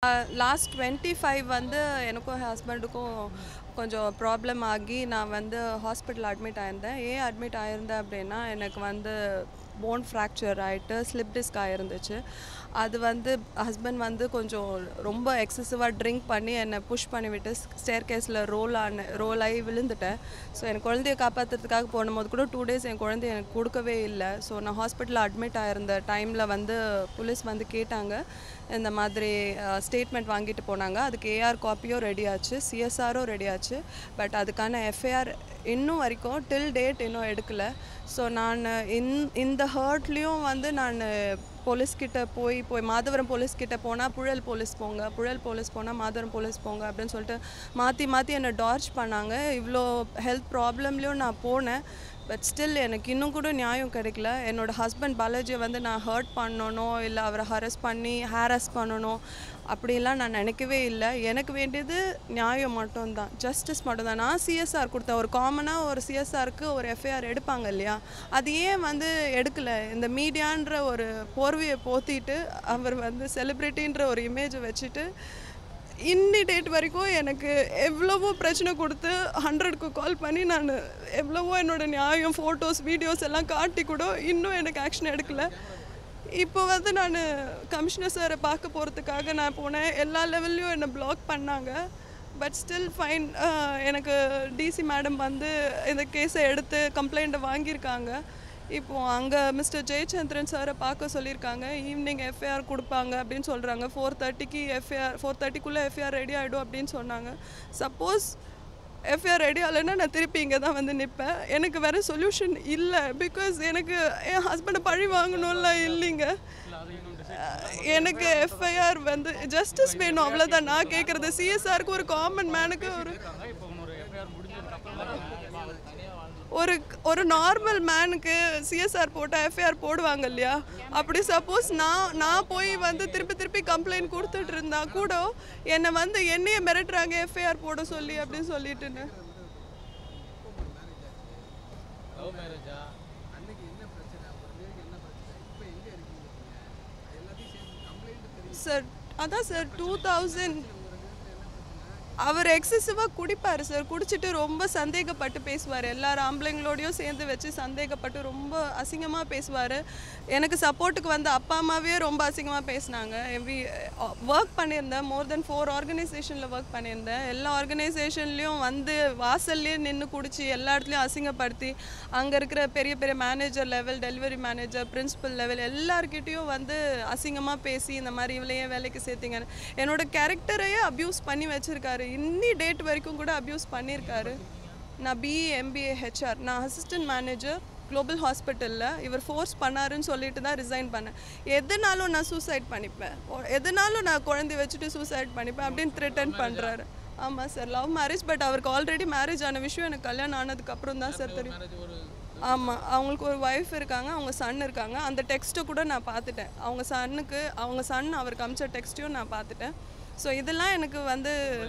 last twenty five வந்து எனக்கும் ஹஸ்பண்டுக்கும் கொஞ்சம் ப்ராப்ளம் ஆகி நான் வந்து ஹாஸ்பிட்டல் அட்மிட் ஆயிருந்தேன் ஏன் அட்மிட் ஆயிருந்தேன் அப்படின்னா எனக்கு வந்து போன் ஃப்ராக்சர் ஆகிட்டு ஸ்லிப் டிஸ்க் ஆயிருந்துச்சு அது வந்து ஹஸ்பண்ட் வந்து கொஞ்சம் ரொம்ப எக்ஸசிவாக ட்ரிங்க் பண்ணி என்னை புஷ் பண்ணி விட்டு ஸ்டேர் கேஸில் ரோல் ஆன ரோல் ஆகி விழுந்துட்டேன் ஸோ என் குழந்தைய காப்பாற்றுறதுக்காக போனும்போது கூட டூ டேஸ் என் குழந்தைய எனக்கு கொடுக்கவே இல்லை ஸோ நான் ஹாஸ்பிட்டலில் அட்மிட் ஆயிருந்த டைமில் வந்து போலீஸ் வந்து கேட்டாங்க இந்த மாதிரி ஸ்டேட்மெண்ட் வாங்கிட்டு போனாங்க அதுக்கு ஏஆர் காப்பியும் ரெடி ஆச்சு சிஎஸ்ஆரும் ரெடி ஆச்சு பட் அதுக்கான எஃப்ஐஆர் இன்னும் வரைக்கும் டில் டேட் இன்னும் எடுக்கலை ஸோ நான் இந் இந்த ஹர்ட்லேயும் வந்து நான் போலீஸ்கிட்ட போய் போய் மாதவரம் போலீஸ்கிட்ட போனால் புழல் போலீஸ் போங்க புழல் போலீஸ் போனால் மாதவரம் போலீஸ் போங்க அப்படின்னு சொல்லிட்டு மாற்றி மாற்றி என்னை டார்ச் பண்ணாங்க இவ்வளோ ஹெல்த் ப்ராப்ளம்லேயும் நான் போனேன் பட் ஸ்டில் எனக்கு இன்னும் கூட நியாயம் கிடைக்கல என்னோடய ஹஸ்பண்ட் பாலாஜியை வந்து நான் ஹர்ட் பண்ணணும் இல்லை அவரை ஹரஸ் பண்ணி ஹேரஸ் பண்ணணும் அப்படிலாம் நான் நினைக்கவே இல்லை எனக்கு வேண்டியது நியாயம் மட்டும்தான் ஜஸ்டிஸ் மட்டும்தான் நான் சிஎஸ்ஆர் கொடுத்தேன் ஒரு காமனாக ஒரு சிஎஸ்ஆருக்கு ஒரு எஃப்ஐஆர் எடுப்பாங்க இல்லையா அது ஏன் வந்து எடுக்கலை இந்த மீடியான்ற ஒரு போர்வையை போத்திட்டு அவர் வந்து செலிப்ரிட்டின்ற ஒரு இமேஜை வச்சுட்டு இன்னி டேட் வரைக்கும் எனக்கு எவ்வளவோ பிரச்சனை கொடுத்து ஹண்ட்ரட்க்கு கால் பண்ணி நான் எவ்வளவோ என்னோட நியாயம் ஃபோட்டோஸ் வீடியோஸ் எல்லாம் காட்டி கூட இன்னும் எனக்கு ஆக்ஷன் எடுக்கல இப்போ வந்து நான் கமிஷனர் சாரை பார்க்க போகிறதுக்காக நான் போனேன் எல்லா லெவல்லையும் என்னை பிளாக் பண்ணாங்க பட் ஸ்டில் ஃபைன் எனக்கு டிசி மேடம் வந்து இந்த கேஸை எடுத்து கம்ப்ளைண்ட்டை வாங்கியிருக்காங்க இப்போது அங்கே மிஸ்டர் ஜெயச்சந்திரன் சாரை பார்க்க சொல்லியிருக்காங்க ஈவினிங் எஃப்ஐஆர் கொடுப்பாங்க அப்படின்னு சொல்கிறாங்க ஃபோர் தேர்ட்டிக்கு எஃப்ஐஆர் ஃபோர் தேர்ட்டிக்குள்ளே எஃப்ஐஆர் ரெடி ஆகிடும் அப்படின்னு சொன்னாங்க சப்போஸ் எஃப்ஐஆர் ரெடி ஆகலைன்னா நான் திருப்பி இங்கே தான் வந்து நிற்பேன் எனக்கு வேறு சொல்யூஷன் இல்லை பிகாஸ் எனக்கு என் ஹஸ்பண்டை பழி வாங்கணும்ல இல்லைங்க எனக்கு எஃப்ஐஆர் வந்து ஜஸ்டிஸ் வேணும் அவ்வளோதான் நான் கேட்குறது சிஎஸ்ஆருக்கு ஒரு காமன் மேனுக்கு ஒரு ஒரு ஒரு நார்மல் மேனுக்கு சிஎஸ்ஆர் போட்டால் எஃப்ஐஆர் போடுவாங்க இல்லையா அப்படி சப்போஸ் நான் நான் போய் வந்து திருப்பி திருப்பி கம்ப்ளைண்ட் கொடுத்துட்டு இருந்தா கூட என்னை வந்து என்னைய மிரட்டுறாங்க எஃப்ஐஆர் போட சொல்லி அப்படின்னு சொல்லிட்டுன்னு சார் அதான் சார் டூ தௌசண்ட் அவர் எக்ஸசிவாக குடிப்பார் சார் குடிச்சிட்டு ரொம்ப சந்தேகப்பட்டு பேசுவார் எல்லார் ஆம்பளைங்களோடையும் சேர்ந்து வச்சு சந்தேகப்பட்டு ரொம்ப அசிங்கமாக பேசுவார் எனக்கு சப்போர்ட்டுக்கு வந்து அப்பா அம்மாவே ரொம்ப அசிங்கமாக பேசினாங்க எவ்வி ஒர்க் பண்ணியிருந்தேன் மோர் தென் ஃபோர் ஆர்கனைசேஷனில் ஒர்க் பண்ணியிருந்தேன் எல்லா ஆர்கனைசேஷன்லேயும் வந்து வாசல்லே நின்று குடிச்சு எல்லா இடத்துலையும் அசிங்கப்படுத்தி அங்கே இருக்கிற பெரிய பெரிய manager level delivery manager principal level எல்லார்கிட்டேயும் வந்து அசிங்கமாக பேசி இந்த மாதிரி இவளையே வேலைக்கு சேர்த்திங்க என்னோட கேரக்டரையே அப்யூஸ் பண்ணி வச்சுருக்காரு இன்னி டேட் வரைக்கும் கூட அப்யூஸ் பண்ணியிருக்காரு நான் பிஇ எம்பிஏ ஹெச்ஆர் நான் அசிஸ்டன்ட் மேனேஜர் குளோபல் ஹாஸ்பிட்டலில் இவர் ஃபோர்ஸ் பண்ணாருன்னு சொல்லிட்டு தான் ரிசைன் பண்ணேன் எதுனாலும் நான் சூசைட் பண்ணிப்பேன் ஒ- எதுனாலும் நான் குழந்தை வச்சுட்டு சூசைட் பண்ணிப்பேன் அப்படின்னு த்ரெட்டன் பண்ணுறாரு ஆமாம் சார் லவ் மேரேஜ் பட் அவருக்கு ஆல்ரெடி மேரேஜ் ஆன விஷயம் எனக்கு கல்யாணம் ஆனதுக்கப்புறம் தான் சார் தெரியும் ஆமாம் அவங்களுக்கு ஒரு ஒய்ஃப் இருக்காங்க அவங்க சன் இருக்காங்க அந்த டெக்ஸ்ட்டை கூட நான் பார்த்துட்டேன் அவங்க சன்னுக்கு அவங்க சன் அவருக்கு அமிச்ச டெக்ஸ்ட்டையும் நான் பார்த்துட்டேன் ஸோ இதெல்லாம் எனக்கு வந்து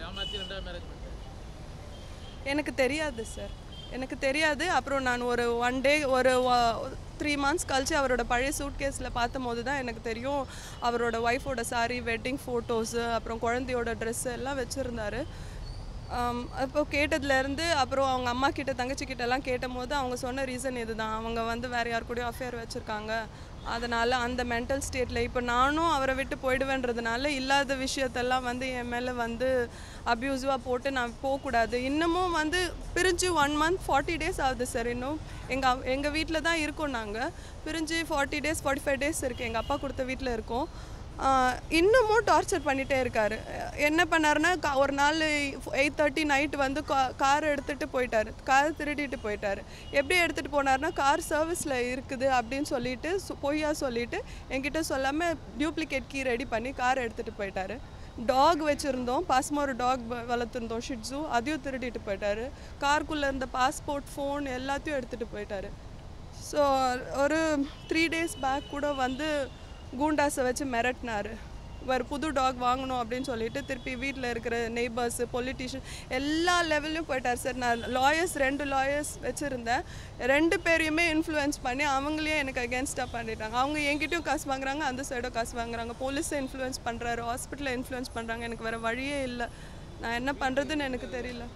எனக்கு தெரியாது சார் எனக்கு தெரியாது அப்புறம் நான் ஒரு ஒன் டே ஒரு த்ரீ மந்த்ஸ் கழிச்சு அவரோட பழைய சூட் கேஸில் பார்த்தபோது தான் எனக்கு தெரியும் அவரோட ஒய்ஃபோட சாரி வெட்டிங் ஃபோட்டோஸு அப்புறம் குழந்தையோட ட்ரெஸ்ஸு எல்லாம் வச்சுருந்தாரு அப்போ கேட்டதுலேருந்து அப்புறம் அவங்க அம்மா கிட்ட தங்கச்சி கிட்ட எல்லாம் கேட்டபோது அவங்க சொன்ன ரீசன் இதுதான் அவங்க வந்து வேறு யார் கூடயும் அஃபேர் வச்சுருக்காங்க அதனால் அந்த மென்டல் ஸ்டேட்டில் இப்போ நானும் அவரை விட்டு போயிடுவேன்றதுனால இல்லாத விஷயத்தெல்லாம் வந்து என் மேலே வந்து அப்யூசிவாக போட்டு நான் போகக்கூடாது இன்னமும் வந்து பிரிஞ்சு ஒன் மந்த் ஃபார்ட்டி டேஸ் ஆகுது சார் இன்னும் எங்கள் எங்கள் வீட்டில் தான் இருக்கோம் நாங்கள் பிரிஞ்சு forty days forty five days இருக்குது எங்கள் அப்பா கொடுத்த வீட்டில் இருக்கோம் ஆஹ் இன்னமும் டார்ச்சர் பண்ணிகிட்டே இருக்காரு அஹ் என்ன பண்ணாருன்னா கா- ஒரு நாள் எயிட் தேர்ட்டி நைட் வந்து கா கார் எடுத்துகிட்டு போயிட்டாரு கார் திருடிட்டு போயிட்டாரு எப்படி எடுத்துகிட்டு போனாருன்னா கார் சர்வீஸில் இருக்குது அப்படின்னு சொல்லிட்டு சு- பொய்யா சொல்லிட்டு என்கிட்ட சொல்லாமல் டியூப்ளிகேட் கீ ரெடி பண்ணி கார் எடுத்துகிட்டு போயிட்டாரு டாக் வச்சுருந்தோம் பாசமாக ஒரு டாக் வளர்த்துருந்தோம் ஷிட்ஸு அதையும் திருடிட்டு போயிட்டாரு கார்க்குள்ளே இருந்த பாஸ்போர்ட் ஃபோன் எல்லாத்தையும் எடுத்துகிட்டு போயிட்டாரு ஸோ ஒரு த்ரீ டேஸ் பேக் கூட வந்து கூண்டாஸை வச்சு மிரட்டினாரு வேறு புது டாக் வாங்கணும் அப்படின்னு சொல்லிட்டு திருப்பி வீட்டில் இருக்கிற நெய்பர்ஸ் பொலிட்டிஷியன் எல்லா லெவல்லையும் போயிட்டார் சார் நான் லாயர்ஸ் ரெண்டு லாயர்ஸ் வச்சுருந்தேன் ரெண்டு பேரையுமே இன்ஃப்ளூயன்ஸ் பண்ணி அவங்களையும் எனக்கு அகேன்ஸ்டாக பண்ணிட்டாங்க அவங்க என்கிட்டயும் காசு வாங்குறாங்க அந்த சைடும் காசு வாங்குறாங்க போலீஸை இன்ஃப்ளூயன்ஸ் பண்ணுறாரு ஹாஸ்பிட்டலை இன்ஃப்ளூயன்ஸ் பண்ணுறாங்க எனக்கு வேறு வழியே இல்லை நான் என்ன பண்ணுறதுன்னு எனக்கு தெரியல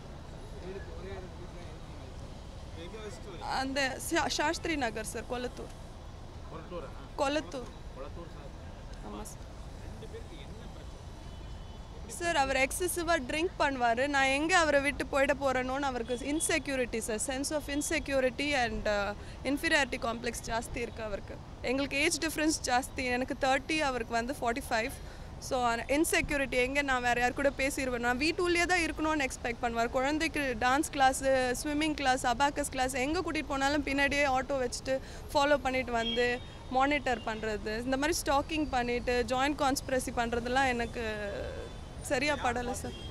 அந்த சா- சாஸ்திரி நகர் சார் கொளத்தூர் கொளத்தூர் ஆமாம் சார் சார் அவர் எக்ஸசிவாக ட்ரிங்க் பண்ணுவார் நான் எங்கே அவரை விட்டு போயிட போகிறேனோன்னு அவருக்கு insecurity sir sense of insecurity and inferiority complex ஜாஸ்தி இருக்குது அவருக்கு எங்களுக்கு ஏஜ் டிஃப்ரென்ஸ் ஜாஸ்தி எனக்கு தேர்ட்டி அவருக்கு வந்து ஃபார்ட்டி ஃபைவ் ஸோ இன்செக்யூரிட்டி எங்கே நான் வேறு யார் கூட பேசிடுவேன் நான் வீட்டுள்ளே தான் இருக்கணும்னு எக்ஸ்பெக்ட் பண்ணுவார் குழந்தைக்கு dance class swimming class abacus class எங்கே கூட்டிகிட்டு போனாலும் பின்னாடியே ஆட்டோ வச்சுட்டு ஃபாலோ பண்ணிட்டு வந்து மானிட்டர் பண்ணுறது இந்த மாதிரி ஸ்டாக்கிங் பண்ணிவிட்டு ஜாயிண்ட் கான்ஸ்பிரசி பண்ணுறதுலாம் எனக்கு சரியாக படலை சார்